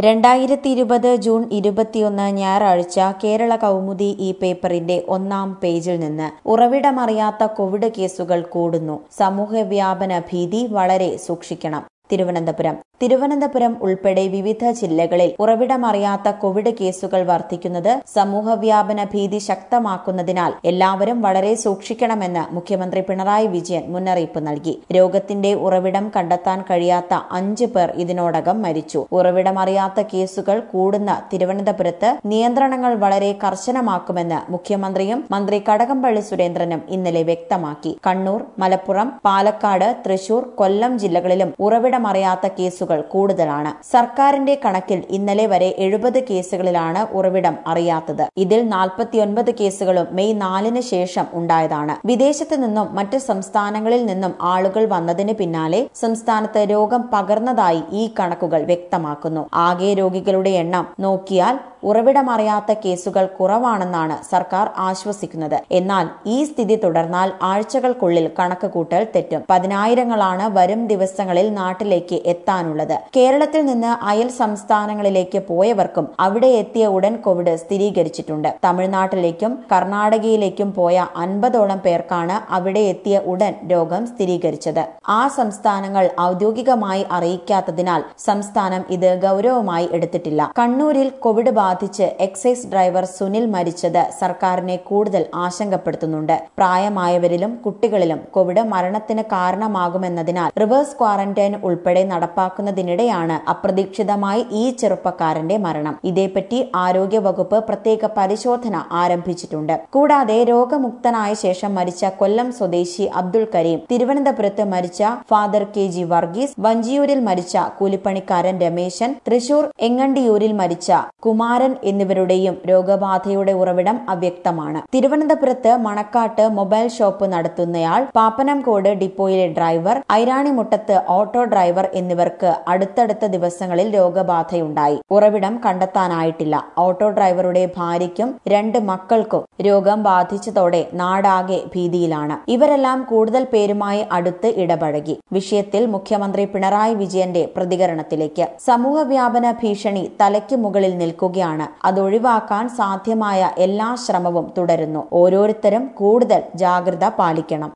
രണ്ടായിരത്തി ഇരുപത് ജൂൺ ഇരുപത്തിയൊന്ന് ഞായറാഴ്ച കേരള കൗമുദി ഈ പേപ്പറിന്റെ ഒന്നാം പേജിൽ നിന്ന് ഉറവിടമറിയാത്ത കോവിഡ് കേസുകൾ കൂടുന്നു സമൂഹവ്യാപന ഭീതി വളരെ സൂക്ഷിക്കണം തിരുവനന്തപുരം തിരുവനന്തപുരം ഉൾപ്പെടെ വിവിധ ജില്ലകളിൽ ഉറവിടമറിയാത്ത കോവിഡ് കേസുകൾ വർദ്ധിക്കുന്നത് സമൂഹവ്യാപന ഭീതി ശക്തമാക്കുന്നതിനാൽ എല്ലാവരും വളരെ സൂക്ഷിക്കണമെന്ന് മുഖ്യമന്ത്രി പിണറായി വിജയൻ മുന്നറിയിപ്പ് നൽകി രോഗത്തിന്റെ ഉറവിടം കണ്ടെത്താൻ കഴിയാത്ത അഞ്ച് പേർ ഇതിനോടകം മരിച്ചു ഉറവിടമറിയാത്ത കേസുകൾ കൂടുന്ന തിരുവനന്തപുരത്ത് നിയന്ത്രണങ്ങൾ വളരെ കർശനമാക്കുമെന്ന് മുഖ്യമന്ത്രിയും മന്ത്രി കടകംപള്ളി സുരേന്ദ്രനും ഇന്നലെ വ്യക്തമാക്കി കണ്ണൂർ മലപ്പുറം പാലക്കാട് തൃശൂർ കൊല്ലം ജില്ലകളിലും ഉറവിടമറിയാത്ത കേസുകൾ കൂടുതലാണ് സർക്കാരിന്റെ കണക്കിൽ ഇന്നലെ വരെ എഴുപത് കേസുകളിലാണ് ഉറവിടം അറിയാത്തത് ഇതിൽ നാൽപ്പത്തിയൊൻപത് കേസുകളും മെയ് നാലിന് ശേഷം ഉണ്ടായതാണ് വിദേശത്ത് നിന്നും മറ്റ് സംസ്ഥാനങ്ങളിൽ നിന്നും ആളുകൾ വന്നതിന് പിന്നാലെ സംസ്ഥാനത്ത് രോഗം പകർന്നതായി ഈ കണക്കുകൾ വ്യക്തമാക്കുന്നു ആകെ രോഗികളുടെ എണ്ണം നോക്കിയാൽ ഉറവിടമറിയാത്ത കേസുകൾ കുറവാണെന്നാണ് സർക്കാർ ആശ്വസിക്കുന്നത് എന്നാൽ ഈ സ്ഥിതി തുടർന്നാൽ ആഴ്ചകൾക്കുള്ളിൽ കണക്ക് കൂട്ടൽ തെറ്റും പതിനായിരങ്ങളാണ് വരും ദിവസങ്ങളിൽ നാട്ടിലേക്ക് എത്താനുള്ളത് കേരളത്തിൽ നിന്ന് അയൽ സംസ്ഥാനങ്ങളിലേക്ക് പോയവർക്കും അവിടെ എത്തിയ ഉടൻ കോവിഡ് സ്ഥിരീകരിച്ചിട്ടുണ്ട് തമിഴ്നാട്ടിലേക്കും കർണാടകയിലേക്കും പോയ അൻപതോളം പേർക്കാണ് അവിടെ എത്തിയ ഉടൻ രോഗം സ്ഥിരീകരിച്ചത് ആ സംസ്ഥാനങ്ങൾ ഔദ്യോഗികമായി അറിയിക്കാത്തതിനാൽ സംസ്ഥാനം ഇത് ഗൗരവമായി എടുത്തിട്ടില്ല കണ്ണൂരിൽ കോവിഡ് ബാധിച്ച് എക്സൈസ് ഡ്രൈവർ സുനിൽ മരിച്ചത് സർക്കാരിനെ കൂടുതൽ ആശങ്കപ്പെടുത്തുന്നുണ്ട് പ്രായമായവരിലും കുട്ടികളിലും കോവിഡ് മരണത്തിന് കാരണമാകുമെന്നതിനാൽ റിവേഴ്സ് ക്വാറന്റൈൻ ഉൾപ്പെടെ നടപ്പാക്കുന്നതിനിടെയാണ് അപ്രതീക്ഷിതമായി ഈ ചെറുപ്പക്കാരന്റെ മരണം ഇതേപ്പറ്റി ആരോഗ്യ വകുപ്പ് പ്രത്യേക പരിശോധന ആരംഭിച്ചിട്ടുണ്ട് കൂടാതെ രോഗമുക്തനായ ശേഷം മരിച്ച കൊല്ലം സ്വദേശി അബ്ദുൾ കരീം തിരുവനന്തപുരത്ത് മരിച്ച ഫാദർ കെ ജി വർഗീസ് വഞ്ചിയൂരിൽ മരിച്ച കൂലിപ്പണിക്കാരൻ രമേശൻ തൃശൂർ എങ്ങണ്ടിയൂരിൽ മരിച്ച കുമാരൻ എന്നിവരുടെയും രോഗബാധയുടെ ഉറവിടം അവ്യക്തമാണ് തിരുവനന്തപുരത്ത് മണക്കാട്ട് മൊബൈൽ ഷോപ്പ് നടത്തുന്നയാൾ പാപ്പനംകോട് ഡിപ്പോയിലെ ഡ്രൈവർ ഐരാണിമുട്ടത്ത് ഓട്ടോ ഡ്രൈവർ എന്നിവർക്ക് അടുത്തടുത്ത ദിവസങ്ങളിൽ രോഗബാധയുണ്ടായി ഉറവിടം കണ്ടെത്താനായിട്ടില്ല ഓട്ടോ ഡ്രൈവറുടെ ഭാര്യയ്ക്കും രണ്ട് മക്കൾക്കും രോഗം ബാധിച്ചതോടെ നാടാകെ ഭീതിയിലാണ് ഇവരെല്ലാം കൂടുതൽ പേരുമായി അടുത്ത് ഇടപഴകി വിഷയത്തിൽ മുഖ്യമന്ത്രി പിണറായി വിജയന്റെ പ്രതികരണത്തിലേക്ക് സമൂഹവ്യാപന ഭീഷണി തലയ്ക്ക് മുകളിൽ നിൽക്കുകയാണ് അതൊഴിവാക്കാൻ സാധ്യമായ എല്ലാ ശ്രമവും തുടരുന്നു ഓരോരുത്തരും കൂടുതൽ ജാഗ്രത പാലിക്കണം